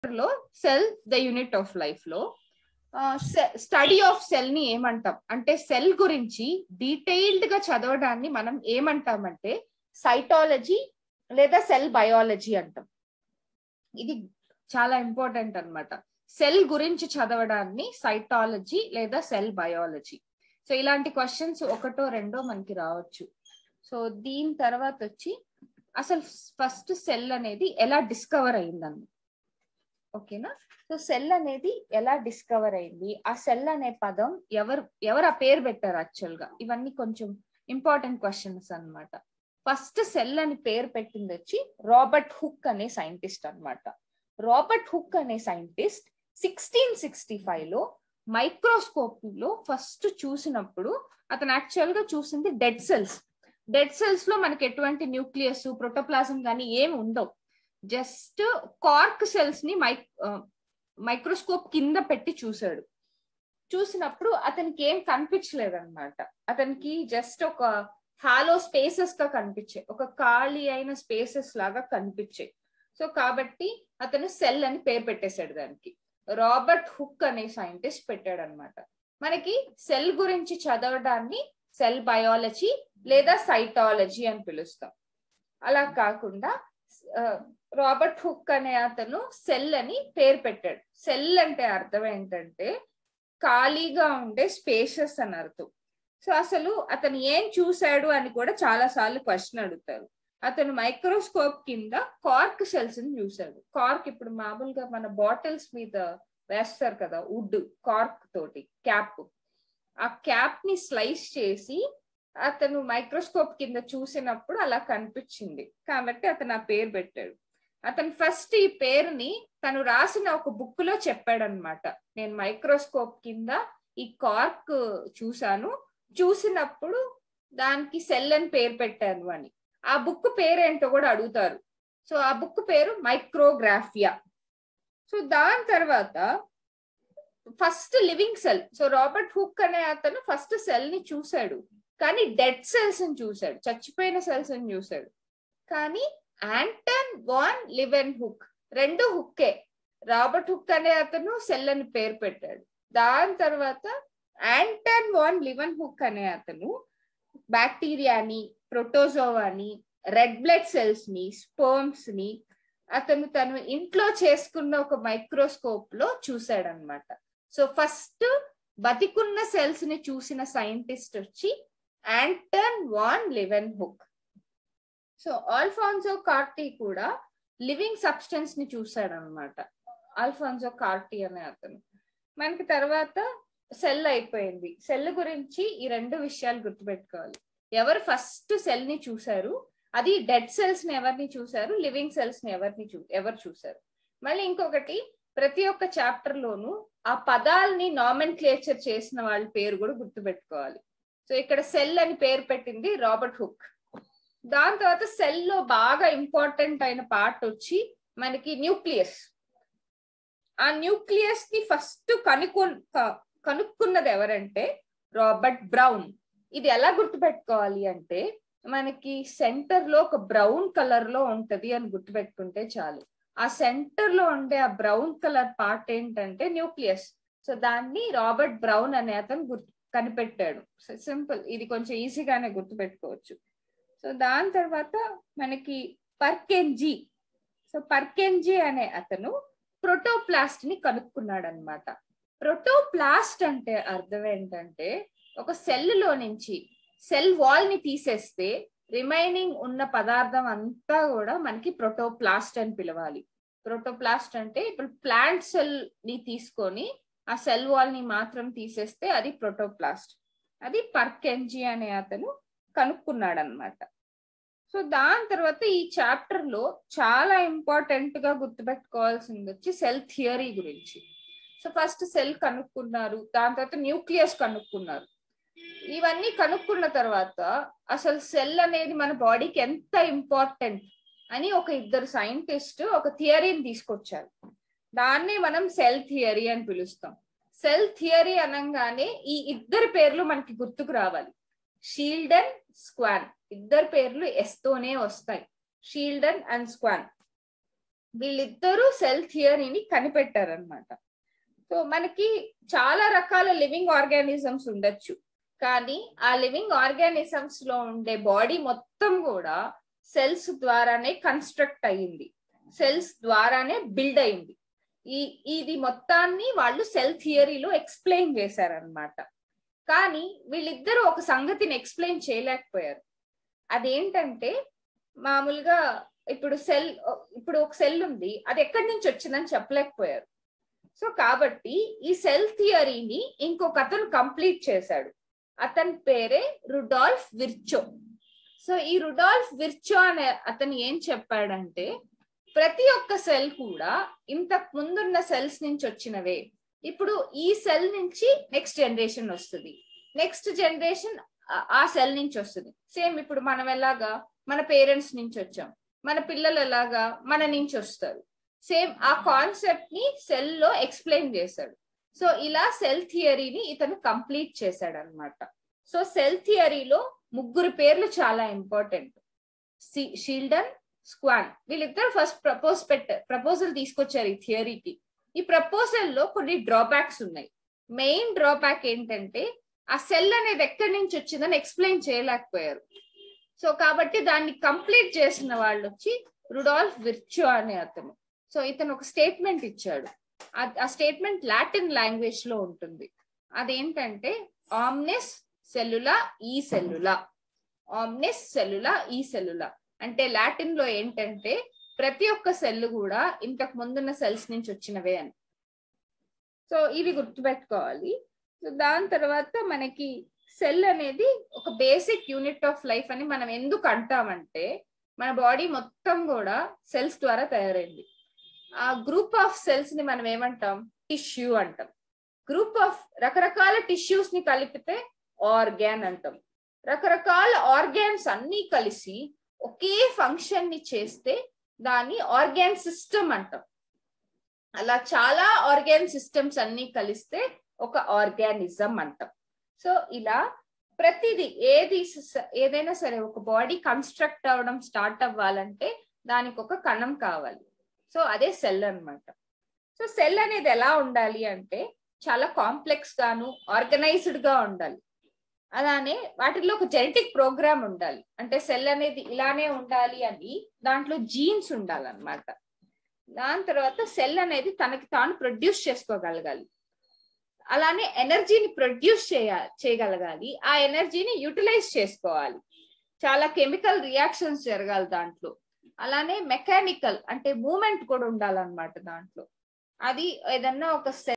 లో cell the unit of life లో study of cell ని ఏమంటాం అంటే సెల్ గురించి డీటెయిల్డ్ గా చదవడాన్ని మనం ఏమంటామంటే సైటాలజీ లేదా సెల్ బయాలజీ అంటాం ఇది చాలా ఇంపార్టెంట్ అన్నమాట సెల్ గురించి చదవడాన్ని సైటాలజీ లేదా సెల్ బయాలజీ సో ఇలాంటి క్వశ్చన్స్ ఒకటో రెండో మనకి రావచ్చు సో దీని తర్వాత వచ్చి అసలు ఫస్ట్ సెల్ అనేది ఎలా డిస్కవర్ అయిందన్న ఓకేనా సో సెల్ అనేది ఎలా డిస్కవర్ అయింది ఆ సెల్ అనే పదం ఎవరు ఎవరు ఆ పేరు పెట్టారు యాక్చువల్ గా ఇవన్నీ కొంచెం ఇంపార్టెంట్ క్వశ్చన్స్ అన్నమాట ఫస్ట్ సెల్ అని పేరు పెట్టింది వచ్చి రాబర్ట్ హుక్ అనే సైంటిస్ట్ అన్నమాట రాబర్ట్ హుక్ అనే సైంటిస్ట్ సిక్స్టీన్ సిక్స్టీ ఫైవ్ లో మైక్రోస్కోప్ లో ఫస్ట్ చూసినప్పుడు అతను యాక్చువల్ గా చూసింది డెడ్ సెల్స్ డెడ్ సెల్స్ లో మనకి ఎటువంటి న్యూక్లియస్ ప్రోటోప్లాజం కానీ ఏమి ఉండవు జస్ట్ కార్క్ సెల్స్ ని మై మైక్రోస్కోప్ కింద పెట్టి చూసాడు చూసినప్పుడు అతనికి ఏం కనిపించలేదు అనమాట అతనికి జస్ట్ ఒక హాలో స్పేసెస్ గా కనిపించాయి ఒక ఖాళీ అయిన స్పేసెస్ లాగా కనిపించాయి సో కాబట్టి అతను సెల్ అని పేరు పెట్టేశాడు దానికి రాబర్ట్ హుక్ అనే సైంటిస్ట్ పెట్టాడు అనమాట మనకి సెల్ గురించి చదవడాన్ని సెల్ బయాలజీ లేదా సైటాలజీ అని పిలుస్తాం అలా కాకుండా రాబర్ట్ హుక్ అనే అతను సెల్ అని పేరు పెట్టాడు సెల్ అంటే అర్థం ఏంటంటే ఖాళీగా ఉండే స్పేసెస్ అని అర్థం సో అసలు అతను ఏం చూశాడు అని కూడా చాలా సార్లు క్వశ్చన్ అడుగుతారు అతను మైక్రోస్కోప్ కింద కార్క్ సెల్స్ ని చూశాడు కార్క్ ఇప్పుడు మామూలుగా మన బాటిల్స్ మీద వేస్తారు కదా వుడ్ కార్క్ తోటి క్యాప్ ఆ క్యాప్ ని స్లైస్ చేసి అతను మైక్రోస్కోప్ కింద చూసినప్పుడు అలా కనిపించింది కాబట్టి అతను ఆ పేరు పెట్టాడు అతను ఫస్ట్ ఈ పేరుని తను రాసిన ఒక బుక్ లో చెప్పాడనమాట నేను మైక్రోస్కోప్ కింద ఈ కార్క్ చూశాను చూసినప్పుడు దానికి సెల్ అని పేరు పెట్టాను అని ఆ బుక్ పేరేంటో కూడా అడుగుతారు సో ఆ బుక్ పేరు మైక్రోగ్రాఫియా సో దాని తర్వాత first living cell so Robert Hooke అనే అతను ఫస్ట్ సెల్ ని చూశాడు కానీ డెడ్ సెల్స్ ని చూశాడు చచ్చిపోయిన సెల్స్ ని చూశాడు కానీ యాంటన్ వాన్ లివెన్ హుక్ రెండు హుక్కే రాబర్ట్ హుక్ అనే అతను సెల్ అని పేరు పెట్టాడు దాని తర్వాత యాంటన్ వాన్ లివెన్ హుక్ అనే అతను బ్యాక్టీరియాని ప్రోటోజోవాని రెడ్ బ్లడ్ సెల్స్ ని స్పోమ్స్ ని అతను తను ఇంట్లో చేసుకున్న ఒక మైక్రోస్కోప్ లో చూశాడనమాట సో ఫస్ట్ బతికున్న సెల్స్ ని చూసిన సైంటిస్ట్ వచ్చి Anton van Leeuwenhoek so Alfonso Corti కూడా లివింగ్ సబ్స్టెన్స్ ని చూశాడనమాట ఆల్ఫాన్సో కార్టీ అనే అతను మనకి తర్వాత సెల్ అయిపోయింది సెల్ గురించి ఈ రెండు విషయాలు గుర్తుపెట్టుకోవాలి ఎవరు ఫస్ట్ సెల్ ని చూశారు అది డెడ్ సెల్స్ ని ఎవరిని చూశారు లివింగ్ సెల్స్ ని ఎవరిని చూ ఎవరు చూశారు మళ్ళీ ఇంకొకటి ప్రతి ఒక్క చాప్టర్ లోను ఆ పదాలని నామెన్ క్లేచర్ చేసిన వాళ్ళ పేరు కూడా గుర్తుపెట్టుకోవాలి సో ఇక్కడ సెల్ అని పేరు పెట్టింది రాబర్ట్ హుక్ దాని తర్వాత సెల్ లో బాగా ఇంపార్టెంట్ అయిన పార్ట్ వచ్చి మనకి న్యూక్లియస్ ఆ న్యూక్లియస్ ని ఫస్ట్ కనుక్కు కనుక్కున్నది ఎవరంటే రాబర్ట్ బ్రౌన్ ఇది ఎలా గుర్తుపెట్టుకోవాలి అంటే మనకి సెంటర్ లో ఒక బ్రౌన్ కలర్ లో ఉంటది అని గుర్తుపెట్టుకుంటే చాలు ఆ సెంటర్ లో ఉండే ఆ బ్రౌన్ కలర్ పార్ట్ ఏంటంటే న్యూక్లియస్ సో దాన్ని రాబర్ట్ బ్రౌన్ అనే అతను గుర్తు కనిపెట్టాడు సింపుల్ ఇది కొంచెం ఈజీగానే గుర్తుపెట్టుకోవచ్చు సో దాని తర్వాత మనకి పర్కెన్జీ సో పర్కెన్జీ అనే అతను ప్రోటోప్లాస్ట్ ని కనుక్కున్నాడు అనమాట ప్రోటోప్లాస్ట్ అంటే అర్థం ఏంటంటే ఒక సెల్ లో నుంచి సెల్ వాల్ ని తీసేస్తే రిమైనింగ్ ఉన్న పదార్థం అంతా కూడా మనకి ప్రోటోప్లాస్ట్ అని పిలవాలి ప్రోటోప్లాస్ట్ అంటే ఇప్పుడు ప్లాంట్ సెల్ ని తీసుకొని ఆ సెల్ వాల్ ని మాత్రం తీసేస్తే అది ప్రోటోప్లాస్ట్ అది పర్కెన్జీ అనే అతను కనుక్కున్నాడు అనమాట సో దాని తర్వాత ఈ చాప్టర్ లో చాలా ఇంపార్టెంట్ గా గుర్తుపెట్టుకోవాల్సింది వచ్చి సెల్ థియరీ గురించి సో ఫస్ట్ సెల్ కనుక్కున్నారు దాని తర్వాత న్యూక్లియస్ కనుక్కున్నారు ఇవన్నీ కనుక్కున్న తర్వాత అసలు సెల్ అనేది మన బాడీకి ఎంత ఇంపార్టెంట్ అని ఒక ఇద్దరు సైంటిస్ట్ ఒక థియరీని తీసుకొచ్చారు దాన్ని మనం సెల్ థియరీ అని పిలుస్తాం సెల్ థియరీ అనగానే ఈ ఇద్దరు పేర్లు మనకి గుర్తుకు రావాలి షీల్డన్ స్క్వాన్ ఇద్దరు పేర్లు ఎస్ తోనే వస్తాయి షీల్డన్ అండ్ స్క్వాన్ వీళ్ళిద్దరూ సెల్ థియరీని కనిపెట్టారనమాట సో మనకి చాలా రకాల లివింగ్ ఆర్గానిజమ్స్ ఉండొచ్చు కానీ ఆ లివింగ్ ఆర్గానిజమ్స్ లో ఉండే బాడీ మొత్తం కూడా సెల్స్ ద్వారానే కన్స్ట్రక్ట్ అయ్యింది సెల్స్ ద్వారానే బిల్డ్ అయింది ఈ ఇది మొత్తాన్ని వాళ్ళు సెల్ థియరీలో ఎక్స్ప్లెయిన్ చేశారనమాట కానీ వీళ్ళిద్దరూ ఒక సంగతిని ఎక్స్ప్లెయిన్ చేయలేకపోయారు అదేంటంటే మామూలుగా ఇప్పుడు సెల్ ఇప్పుడు ఒక సెల్ ఉంది అది ఎక్కడి నుంచి వచ్చిందని చెప్పలేకపోయారు సో కాబట్టి ఈ సెల్ థియరీని ఇంకొక అతను కంప్లీట్ చేశాడు అతని పేరే రుడాల్ఫ్ విర్చో సో ఈ రుడాల్ఫ్ విర్చో అనే అతను ఏం చెప్పాడంటే ప్రతి ఒక్క సెల్ కూడా ఇంతకు ముందున్న సెల్స్ నుంచి వచ్చినవే ఇప్పుడు ఈ సెల్ నుంచి నెక్స్ట్ జనరేషన్ వస్తుంది నెక్స్ట్ జనరేషన్ ఆ సెల్ నుంచి వస్తుంది సేమ్ ఇప్పుడు మనం ఎలాగా మన పేరెంట్స్ నుంచి వచ్చాం మన పిల్లలు ఎలాగా మన నుంచి వస్తారు సేమ్ ఆ కాన్సెప్ట్ ని సెల్ లో ఎక్స్ప్లెయిన్ చేశాడు సో ఇలా సెల్ థియరీని ఇతను కంప్లీట్ చేశాడు అనమాట సో సెల్ థియరీలో ముగ్గురు పేర్లు చాలా ఇంపార్టెంట్ షీల్డన్ స్క్వాన్ వీళ్ళిద్దరు ఫస్ట్ ప్రపోజ్ పెట్టారు ప్రపోజల్ తీసుకొచ్చారు ఈ థియరీకి ఈ ప్రపోజల్ లో కొన్ని డ్రాబ్యాక్స్ ఉన్నాయి మెయిన్ డ్రాబ్యాక్ ఏంటంటే ఆ సెల్ అనేది ఎక్కడి నుంచి వచ్చిందని ఎక్స్ప్లెయిన్ చేయలేకపోయారు సో కాబట్టి దాన్ని కంప్లీట్ చేసిన వాళ్ళు వచ్చి రుడాల్ఫ్ విర్చో అనే అతను సో ఇతను ఒక స్టేట్మెంట్ ఇచ్చాడు ఆ స్టేట్మెంట్ లాటిన్ లాంగ్వేజ్ లో ఉంటుంది అదేంటంటే ఆమ్నెస్ సెల్లులా ఈ సెల్లులా ఆమ్నెస్ సెల్లులా ఈ సెల్లులా అంటే లాటిన్ లో ఏంటంటే ప్రతి ఒక్క సెల్ కూడా ఇంతకు ముందున్న సెల్స్ నుంచి వచ్చినవే అని సో ఇవి గుర్తుపెట్టుకోవాలి సో దాని తర్వాత మనకి సెల్ అనేది ఒక బేసిక్ యూనిట్ ఆఫ్ లైఫ్ అని మనం ఎందుకు అంటామంటే మన బాడీ మొత్తం కూడా సెల్స్ ద్వారా తయారైంది ఆ గ్రూప్ ఆఫ్ సెల్స్ ని మనం ఏమంటాం టిష్యూ అంటాం గ్రూప్ ఆఫ్ రకరకాల టిష్యూస్ ని కలిపితే ఆర్గాన్ అంటాం రకరకాల ఆర్గాన్స్ అన్ని కలిసి ఒకే ఫంక్షన్ ని చేస్తే దాన్ని ఆర్గాన్ సిస్టమ్ అంటాం అలా చాలా ఆర్గాన్ సిస్టమ్స్ అన్ని కలిస్తే ఒక ఆర్గానిజం అంటాం సో ఇలా ప్రతిదీ ఏది ఏదైనా సరే ఒక బాడీ కన్స్ట్రక్ట్ అవ్వడం స్టార్ట్ అవ్వాలంటే దానికి ఒక కణం కావాలి సో అదే సెల్ అనమాట సో సెల్ అనేది ఎలా ఉండాలి అంటే చాలా కాంప్లెక్స్ గాను ఆర్గనైజ్డ్ గా ఉండాలి అలానే వాటిల్లో ఒక జెనెటిక్ ప్రోగ్రామ్ ఉండాలి అంటే సెల్ అనేది ఇలానే ఉండాలి అని దాంట్లో జీన్స్ ఉండాలన్నమాట దాని తర్వాత సెల్ అనేది తనకి తాను ప్రొడ్యూస్ చేసుకోగలగాలి అలానే ఎనర్జీని ప్రొడ్యూస్ చేయ చేయగలగాలి ఆ ఎనర్జీని యూటిలైజ్ చేసుకోవాలి చాలా కెమికల్ రియాక్షన్స్ జరగాలి దాంట్లో అలానే మెకానికల్ అంటే మూమెంట్ కూడా ఉండాలన్నమాట దాంట్లో అది ఏదన్నా ఒక